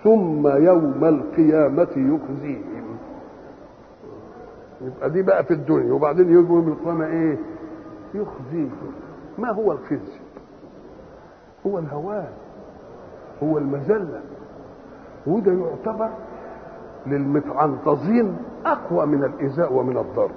ثم يوم القيامة يخزيهم يبقى دي بقى في الدنيا وبعدين يجوا يوم القيامة ايه يخزيهم ما هو الخزي هو الهوان هو المذلة وده يعتبر للمتعنطزين أقوى من الإيذاء ومن الضرب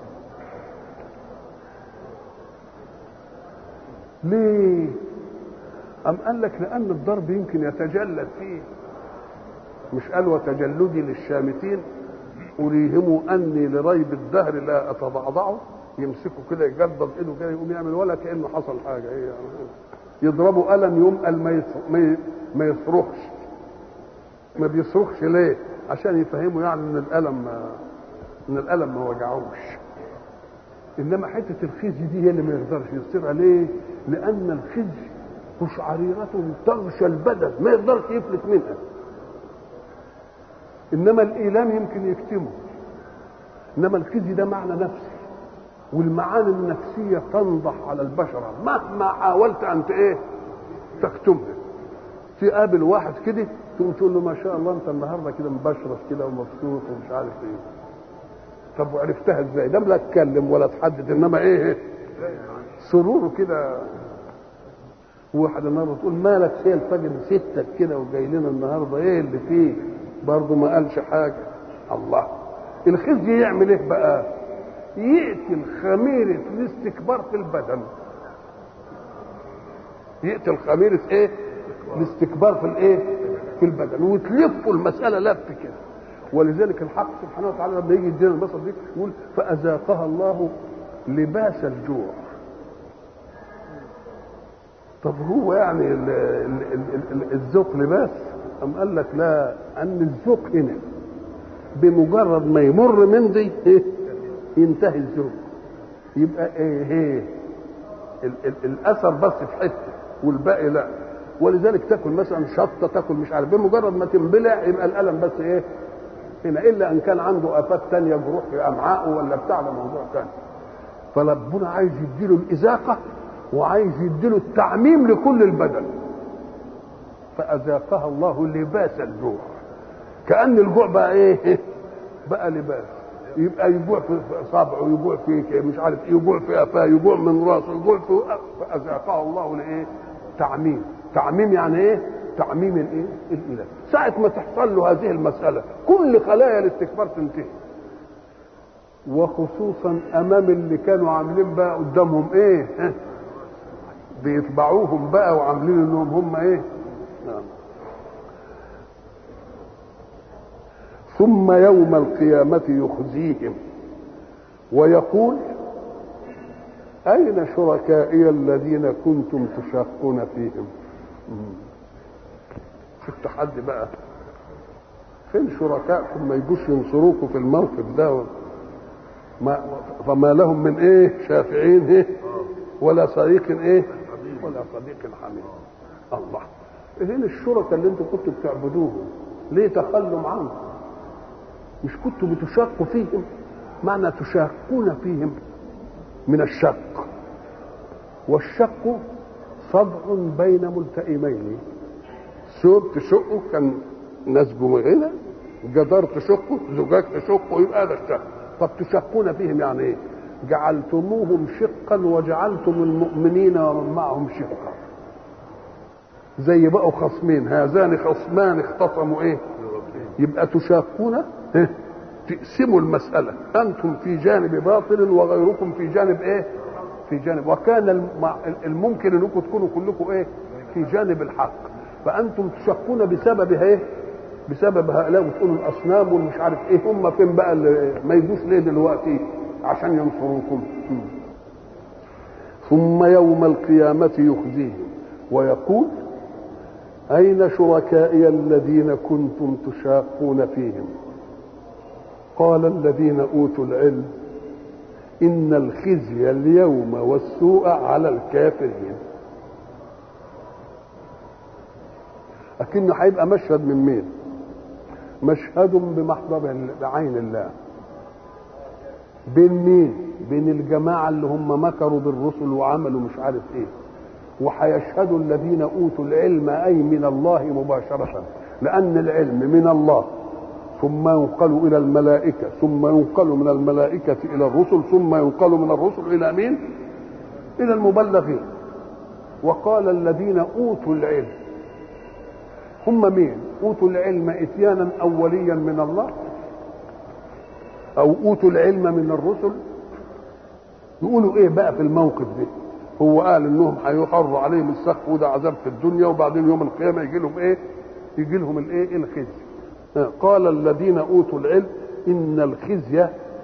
ليه أم قال لك لأن الضرب يمكن يتجلد فيه مش قال وتجلدي للشامتين أريهم أني لريب الدهر لا أتضعضعه يمسكه كده يجدد ايده كده يقوم يعمل ولا كأنه حصل حاجة إيه يعني يضربوا قلم يوم ما ما يصرخش ما بيصرخش ليه عشان يفهموا يعني ان الالم ان الالم ما وجعوش انما حته الخزي دي هي اللي ما يقدرش يصيرها ليه لان الخزي قشعريرة تغشى البدن ما يقدرش يفلت منها انما الايلام يمكن يكتمه انما الخزي ده معنى نفسي والمعاني النفسيه تنضح على البشره مهما حاولت انت ايه تكتمها تقابل واحد كده تقوم تقول له ما شاء الله انت النهارده كده مبشرف كده ومبسوط ومش عارف ايه طب وعرفتها ازاي ده لا اتكلم ولا تحدد انما ايه سروره كده واحد النهارده تقول مالك فيا الفجر ستك كده وجاي لنا النهارده ايه اللي فيه برضه ما قالش حاجه الله الخزي يعمل ايه بقى يقتل خميرة الاستكبار في البدن يقتل خميرة ايه الاستكبار في الايه في البدن وتلفوا المسألة لف كده ولذلك الحق سبحانه وتعالى لما يجي يدينا البصر دي يقول فأذاقها الله لباس الجوع طب هو يعني ال ال ال ال الذوق لباس أم قال لك لا أن الذوق هنا بمجرد ما يمر من دي إيه؟ ينتهي الذوق يبقى ايه ايه ال ال الاثر بس في حته والباقي لا ولذلك تاكل مثلا شطه تاكل مش عارف بمجرد ما تنبلع يبقى الالم بس ايه هنا الا ان كان عنده افات تانية جروح في امعائه ولا بتاع ده موضوع تاني فربنا عايز يديله الاذاقه وعايز يديله التعميم لكل البدن فاذاقها الله لباس الجوع كان الجوع بقى ايه بقى لباس يبقى يجوع في صابعه يجوع في مش عارف يجوع في قفاه يجوع من راسه يجوع في فاذاقه الله لايه؟ تعميم تعميم يعني ايه؟ تعميم الايه؟ الاله ساعة ما تحصل له هذه المسألة كل خلايا الاستكبار تنتهي وخصوصا امام اللي كانوا عاملين بقى قدامهم ايه؟ بيتبعوهم بقى وعاملين انهم هم ايه؟ نعم ثم يوم القيامة يخزيهم ويقول أين شركائي الذين كنتم تشاقون فيهم في التحدي بقى فين شركائكم ما يجوش ينصروكم في الموقف ده ما فما لهم من ايه شافعين ايه ولا صديق ايه ولا صديق حميد الله فين الشركاء اللي انتم كنتوا بتعبدوهم ليه تخلوا عنهم مش كنتوا بتشاقوا فيهم معنى تشاقون فيهم من الشق والشق صدع بين ملتئمين ثوب تشقه كان نسجه هنا جدار تشقه زجاج تشقه يبقى هذا الشق طب تشقون فيهم يعني ايه جعلتموهم شقا وجعلتم المؤمنين ومن معهم شقا زي بقوا خصمين هذان خصمان اختصموا ايه يبقى تشاقون تقسموا المسألة أنتم في جانب باطل وغيركم في جانب إيه؟ في جانب وكان الممكن أنكم تكونوا كلكم إيه؟ في جانب الحق فأنتم تشقون بسبب إيه؟ بسبب هؤلاء وتقولوا الأصنام والمش عارف إيه هم فين بقى اللي ما يجوش ليه دلوقتي عشان ينصروكم ثم يوم القيامة يخزيهم ويقول أين شركائي الذين كنتم تشاقون فيهم قال الذين أوتوا العلم إن الخزي اليوم والسوء على الكافرين لكنه هيبقى مشهد من مين مشهد بمحضر بعين الله بين مين بين الجماعة اللي هم مكروا بالرسل وعملوا مش عارف ايه وهيشهد الذين اوتوا العلم اي من الله مباشره لان العلم من الله ثم ينقل الى الملائكه ثم ينقل من الملائكه الى الرسل ثم ينقل من الرسل الى مين الى المبلغين وقال الذين اوتوا العلم هم مين اوتوا العلم اتيانا اوليا من الله او اوتوا العلم من الرسل يقولوا ايه بقى في الموقف ده هو قال انهم هيقروا عليهم السقف وده عذاب في الدنيا وبعدين يوم القيامه يجي لهم ايه يجي لهم الايه الخزي قال الذين اوتوا العلم ان الخزي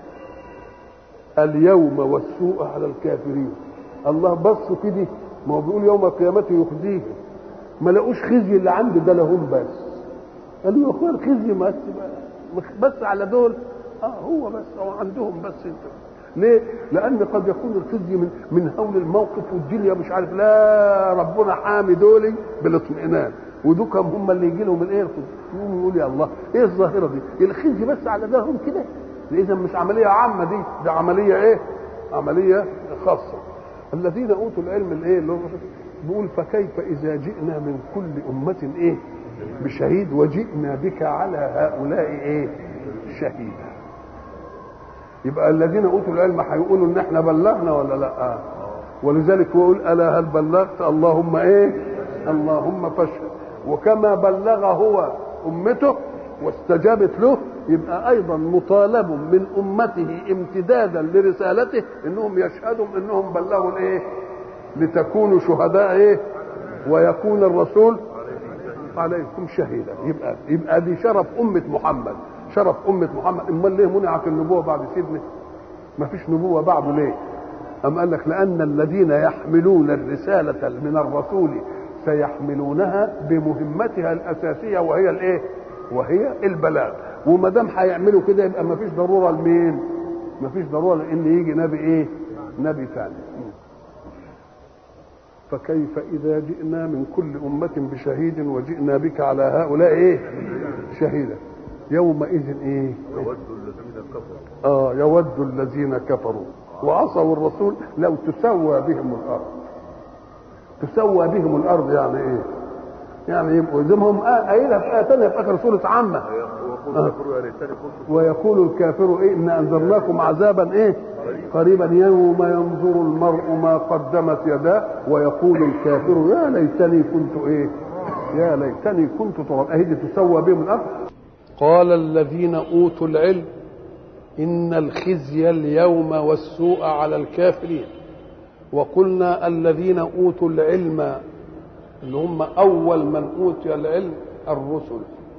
اليوم والسوء على الكافرين الله بص كده ما هو بيقول يوم القيامه يخزيهم ما لقوش خزي اللي عند ده لهم بس قالوا يا اخويا الخزي بس بس على دول اه هو بس هو عندهم بس انت ليه؟ لأن قد يكون الخزي من من هول الموقف والدنيا مش عارف لا ربنا حامي دولي بالاطمئنان ودوكم هم اللي يجي لهم الايه يقوم يقول يا الله ايه الظاهره دي؟ الخزي بس على دههم كده اذا مش عمليه عامه دي ده عمليه ايه؟ عمليه خاصه الذين اوتوا العلم الايه اللي بيقول فكيف اذا جئنا من كل امه ايه؟ بشهيد وجئنا بك على هؤلاء ايه؟ شهيدا يبقى الذين اوتوا العلم هيقولوا ان احنا بلغنا ولا لا ولذلك هو يقول الا هل بلغت اللهم ايه اللهم فاشهد وكما بلغ هو امته واستجابت له يبقى ايضا مطالب من امته امتدادا لرسالته انهم يشهدوا انهم بلغوا الايه لتكونوا شهداء ايه ويكون الرسول عليكم شهيدا يبقى يبقى دي شرف امه محمد شرف أمة محمد أمال ليه منعت النبوة بعد سيدنا ما فيش نبوة بعده ليه أم قال لك لأن الذين يحملون الرسالة من الرسول سيحملونها بمهمتها الأساسية وهي الإيه وهي البلاغ وما دام هيعملوا كده يبقى ما فيش ضرورة لمين ما فيش ضرورة لأن يجي نبي إيه نبي ثاني فكيف إذا جئنا من كل أمة بشهيد وجئنا بك على هؤلاء إيه شهيدا يومئذ ايه يود الذين كفروا اه يود الذين كفروا وعصوا الرسول لو تسوى بهم الارض تسوى بهم الارض يعني ايه يعني يبقوا زي ما هم قايلها في ايه ثانيه في اخر سوره عامه ويقول الكفر يا ليتني كنت ويقول الكافر ايه ان انذرناكم عذابا ايه قريبا يوم ينظر المرء ما قدمت يداه ويقول الكافر يا ليتني كنت ايه يا ليتني كنت تراب اهي دي تسوى بهم الارض قال الذين اوتوا العلم ان الخزي اليوم والسوء على الكافرين وقلنا الذين اوتوا العلم اللي هم اول من اوتي العلم الرسل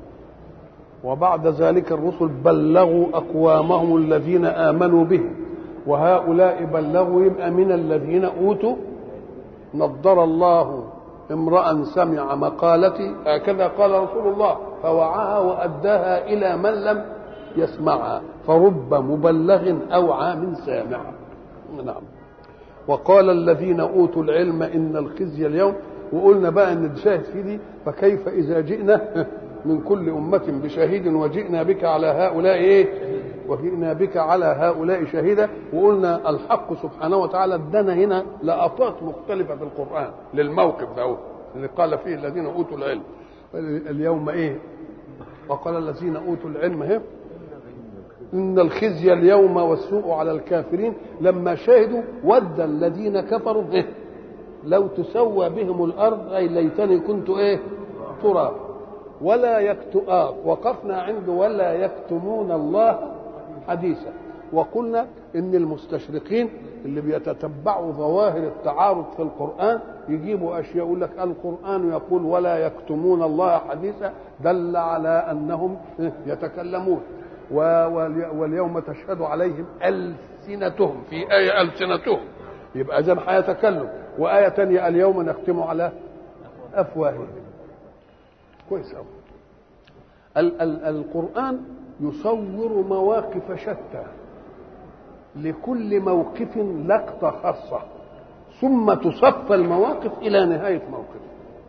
وبعد ذلك الرسل بلغوا اقوامهم الذين امنوا به وهؤلاء بلغوا يبقى من الذين اوتوا نضر الله امرأ سمع مقالتي هكذا قال رسول الله فوعاها وأداها إلى من لم يسمعها فرب مبلغ أوعى من سامع نعم وقال الذين أوتوا العلم إن الخزي اليوم وقلنا بقى ان الشاهد في دي فكيف اذا جئنا من كل امه بشهيد وجئنا بك على هؤلاء ايه وجئنا بك على هؤلاء شهيدا وقلنا الحق سبحانه وتعالى ادانا هنا لقطات مختلفه في القران للموقف ده اللي قال فيه الذين اوتوا العلم اليوم ايه وقال الذين اوتوا العلم اهي ان الخزي اليوم والسوء على الكافرين لما شهدوا ود الذين كفروا إيه؟ لو تسوى بهم الارض اي ليتني كنت ايه تراب ولا يكتم آه وقفنا عنده ولا يكتمون الله حديثا وقلنا ان المستشرقين اللي بيتتبعوا ظواهر التعارض في القران يجيبوا اشياء يقول لك القران يقول ولا يكتمون الله حديثا دل على انهم يتكلمون واليوم تشهد عليهم السنتهم في ايه السنتهم يبقى اذا هيتكلم وايه ثانيه اليوم نختم على افواههم كويس قوي ال- ال- القران يصور مواقف شتى لكل موقف لقطه خاصه ثم تصفى المواقف الى نهايه موقف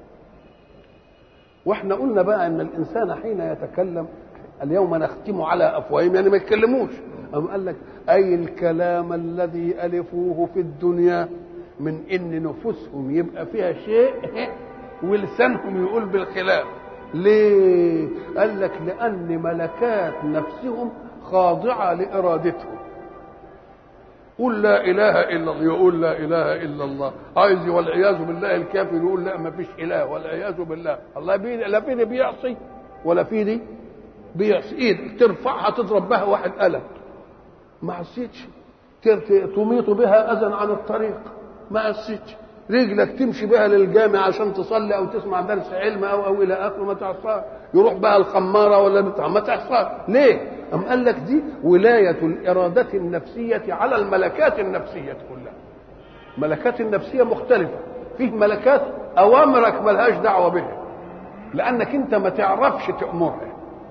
واحنا قلنا بقى ان الانسان حين يتكلم اليوم نختم على افواههم يعني ما يتكلموش أم قال لك اي الكلام الذي الفوه في الدنيا من ان نفوسهم يبقى فيها شيء ولسانهم يقول بالخلاف ليه قال لك لان ملكات نفسهم خاضعه لارادتهم قل لا اله الا الله يقول لا اله الا الله عايز والعياذ بالله الكافر يقول لا ما فيش اله والعياذ بالله الله بي لا في دي بيعصي ولا في دي بيعصي ايد ترفعها تضرب بها واحد قلم ما عصيتش تميط بها اذى عن الطريق ما عصيتش رجلك تمشي بها للجامع عشان تصلي او تسمع درس علم او او الى اخره ما تعصاش يروح بها الخماره ولا بتاع ما تعصاش ليه؟ أم قال لك دي ولاية الإرادة النفسية على الملكات النفسية كلها ملكات النفسية مختلفة فيه ملكات أوامرك ملهاش دعوة بها لأنك أنت ما تعرفش تأمرها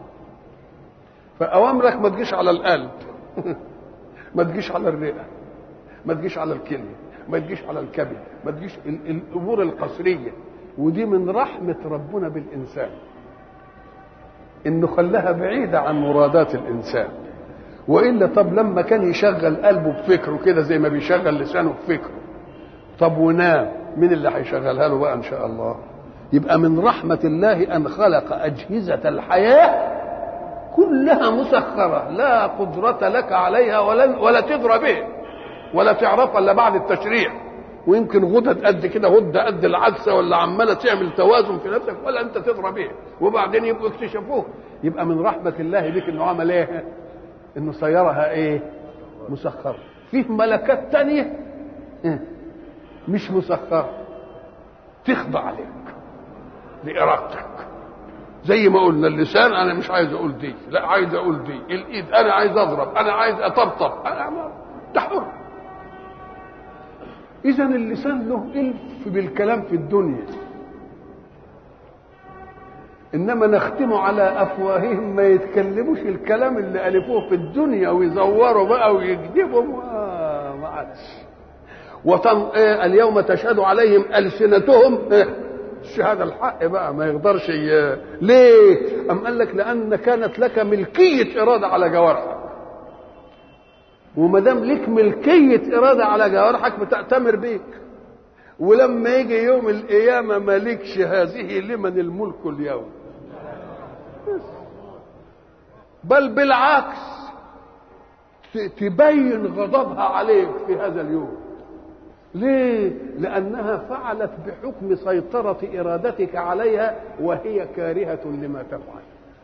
فأوامرك ما تجيش على القلب ما تجيش على الرئة ما تجيش على الكلية ما تجيش على الكبد ما تجيش الأمور القصرية ودي من رحمة ربنا بالإنسان انه خلاها بعيده عن مرادات الانسان والا طب لما كان يشغل قلبه بفكره كده زي ما بيشغل لسانه بفكره طب ونام مين اللي هيشغلها له بقى ان شاء الله يبقى من رحمه الله ان خلق اجهزه الحياه كلها مسخره لا قدره لك عليها ولا ولا تدرى به ولا تعرفها الا بعد التشريع ويمكن غدد قد كده غده قد العدسه ولا عماله تعمل توازن في نفسك ولا انت تدرى بيه وبعدين يبقوا اكتشفوه يبقى من رحمه الله بك انه عمل ايه؟ انه سيرها ايه؟ مسخره فيه ملكات تانية مش مسخره تخضع لك لارادتك زي ما قلنا اللسان انا مش عايز اقول دي لا عايز اقول دي الايد انا عايز اضرب انا عايز اطبطب انا ده حر اذا اللسان له الف بالكلام في الدنيا انما نختم على افواههم ما يتكلموش الكلام اللي الفوه في الدنيا ويزوروا بقى ويكذبوا آه ما عادش وطن إيه اليوم تشهد عليهم السنتهم إيه الشهاده الحق بقى ما يقدرش ي... ليه ام قال لك لان كانت لك ملكيه اراده على جوارحك وما دام ليك ملكيه اراده على جوارحك بتأتمر بيك ولما يجي يوم القيامه مالكش هذه لمن الملك اليوم بل بالعكس تبين غضبها عليك في هذا اليوم ليه لانها فعلت بحكم سيطره ارادتك عليها وهي كارهه لما تفعل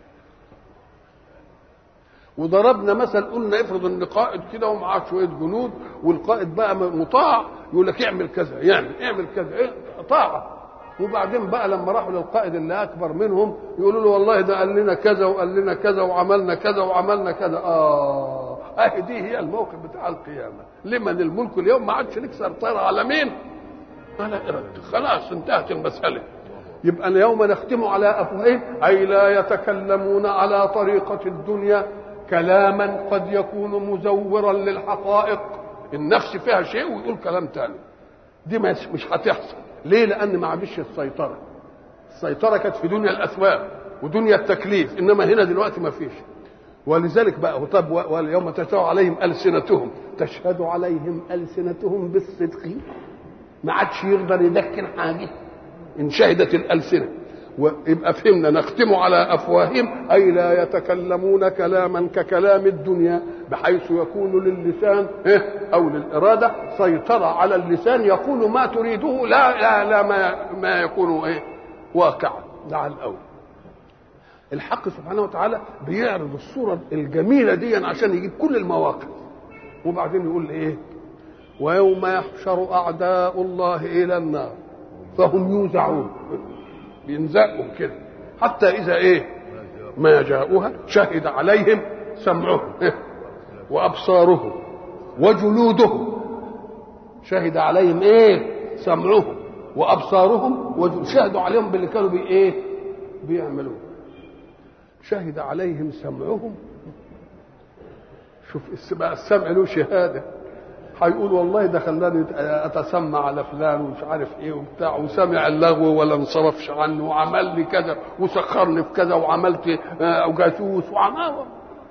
وضربنا مثل قلنا افرض ان قائد كده ومعاه شويه جنود والقائد بقى مطاع يقول لك اعمل كذا يعني اعمل كذا إيه؟ طاعه وبعدين بقى لما راحوا للقائد اللي اكبر منهم يقولوا له والله ده قال لنا كذا وقال لنا كذا وعملنا كذا وعملنا كذا اه اهي دي هي الموقف بتاع القيامه لمن الملك اليوم ما عادش لك سيطره على مين؟ على ارادتك خلاص انتهت المساله يبقى اليوم نختم على افواههم اي لا يتكلمون على طريقه الدنيا كلاما قد يكون مزورا للحقائق النفس فيها شيء ويقول كلام تاني دي مش هتحصل ليه لان ما عادش السيطره السيطره كانت في دنيا الاثواب ودنيا التكليف انما هنا دلوقتي ما فيش ولذلك بقى طب واليوم تشهد عليهم السنتهم تشهد عليهم السنتهم بالصدق ما عادش يقدر يدكن حاجه ان شهدت الالسنه ويبقى فهمنا نختم على افواههم اي لا يتكلمون كلاما ككلام الدنيا بحيث يكون للسان او للاراده سيطره على اللسان يقول ما تريده لا لا لا ما, ما يكون ايه واقعا ده على الاول الحق سبحانه وتعالى بيعرض الصوره الجميله دي عشان يجيب كل المواقف وبعدين يقول ايه ويوم يحشر اعداء الله الى النار فهم يوزعون بينزقوا كده حتى اذا ايه ما جاءوها شهد عليهم سمعهم وابصارهم وجلودهم شهد عليهم ايه سمعهم وابصارهم وجلودهم شهدوا عليهم باللي كانوا بي ايه بيعملوه شهد عليهم سمعهم شوف بقى السمع له شهاده هيقول والله ده خلاني اتسمع على فلان ومش عارف ايه وبتاع وسمع اللغو ولا انصرفش عنه وعمل لي كذا وسخرني في كذا وعملت جاسوس وعمل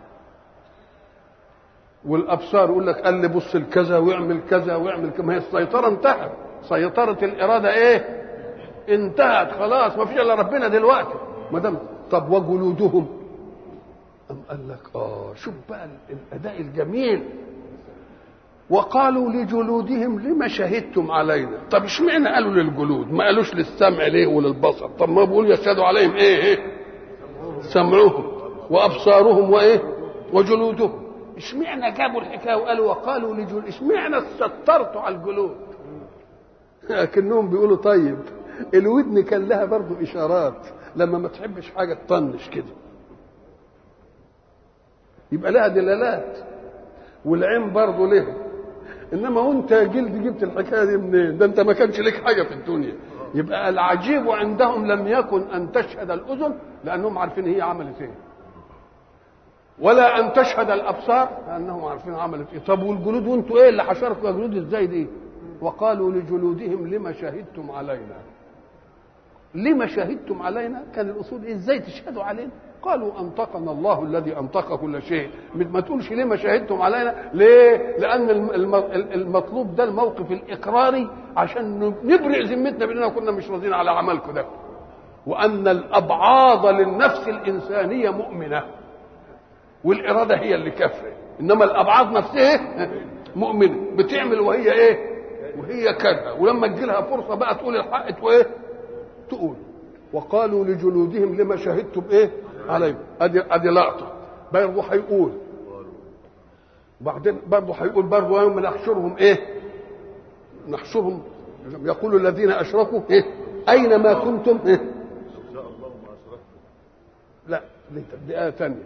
والابصار يقول لك قال لي بص لكذا واعمل كذا واعمل كذا ما هي السيطره انتهت سيطره الاراده ايه؟ انتهت خلاص ما فيش الا ربنا دلوقتي ما دام طب وجلودهم أم قال لك اه شوف بقى الاداء الجميل وقالوا لجلودهم لما شهدتم علينا طب اشمعنى قالوا للجلود ما قالوش للسمع ليه وللبصر طب ما بيقول يشهدوا عليهم ايه ايه سمعهم وابصارهم وايه وجلودهم اشمعنى جابوا الحكايه وقالوا وقالوا لجلود اشمعنى سترتوا على الجلود لكنهم بيقولوا طيب الودن كان لها برضه اشارات لما ما تحبش حاجه تطنش كده يبقى لها دلالات والعين برضه لها انما وانت يا جلد جبت الحكايه دي منين ده انت ما كانش لك حاجه في الدنيا يبقى العجيب عندهم لم يكن ان تشهد الاذن لانهم عارفين هي عملت ايه ولا ان تشهد الابصار لانهم عارفين عملت ايه طب والجلود وانتوا ايه اللي حشركم يا جلود ازاي دي وقالوا لجلودهم لما شهدتم علينا لما شهدتم علينا كان الاصول إيه؟ ازاي تشهدوا علينا قالوا انطقنا الله الذي انطق كل شيء ما تقولش ليه ما شهدتم علينا ليه لان المطلوب ده الموقف الاقراري عشان نبرئ ذمتنا باننا كنا مش راضيين على عملكم ده وان الابعاض للنفس الانسانيه مؤمنه والاراده هي اللي كافره انما الابعاض نفسها مؤمنه بتعمل وهي ايه وهي كذا ولما تجي لها فرصه بقى تقول الحق وايه تقول وقالوا لجلودهم لما شهدتم ايه عليهم ادي ادي لقطه برضه هيقول بعدين برضه هيقول برضه يوم نحشرهم ايه نحشرهم يقول الذين اشركوا ايه اين ما كنتم ايه لا دي آية ثانية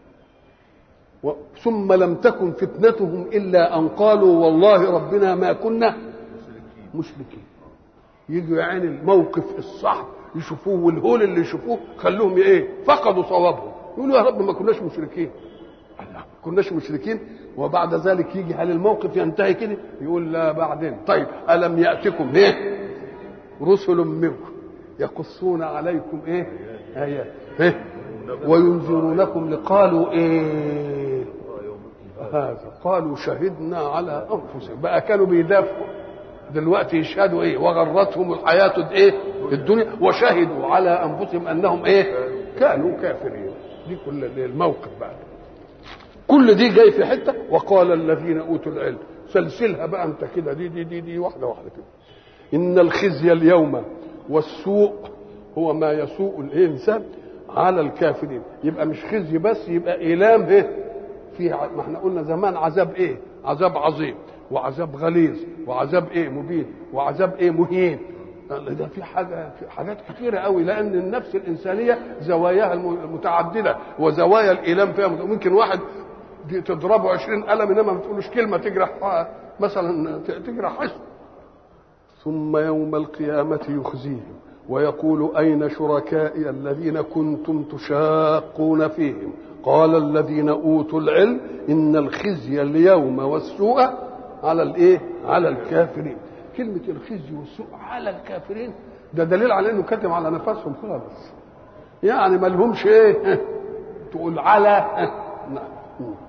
ثم لم تكن فتنتهم إلا أن قالوا والله ربنا ما كنا مشركين يجوا يعني الموقف الصعب يشوفوه والهول اللي يشوفوه خلوهم ايه فقدوا صوابهم يقولوا يا رب ما كناش مشركين ما كناش مشركين وبعد ذلك يجي هل الموقف ينتهي كده يقول لا بعدين طيب ألم يأتكم ايه رسل منكم يقصون عليكم ايه آيات إيه؟ وينذرونكم لقالوا ايه هذا قالوا شهدنا على انفسهم بقى كانوا بيدافعوا دلوقتي يشهدوا ايه وغرتهم الحياه ايه الدنيا وشهدوا على انفسهم انهم ايه كانوا كافرين دي كل الموقف بقى كل دي جاي في حته وقال الذين اوتوا العلم سلسلها بقى انت كده دي دي دي دي واحده واحده كده ان الخزي اليوم والسوء هو ما يسوء الانسان على الكافرين يبقى مش خزي بس يبقى ايلام ايه في ما احنا قلنا زمان عذاب ايه عذاب عظيم وعذاب غليظ وعذاب ايه مبين وعذاب ايه مهين ده في حاجه في حاجات كثيره قوي لان النفس الانسانيه زواياها المتعدده وزوايا الايلام فيها ممكن واحد تضربه عشرين قلم انما ما تقولوش كلمه تجرح مثلا تجرح حسن ثم يوم القيامه يخزيهم ويقول أين شركائي الذين كنتم تشاقون فيهم قال الذين أوتوا العلم إن الخزي اليوم والسوء على الإيه على الكافرين كلمة الخزي والسوء على الكافرين ده دليل على انه كتم على نفسهم خالص يعني ما لهمش ايه تقول على نعم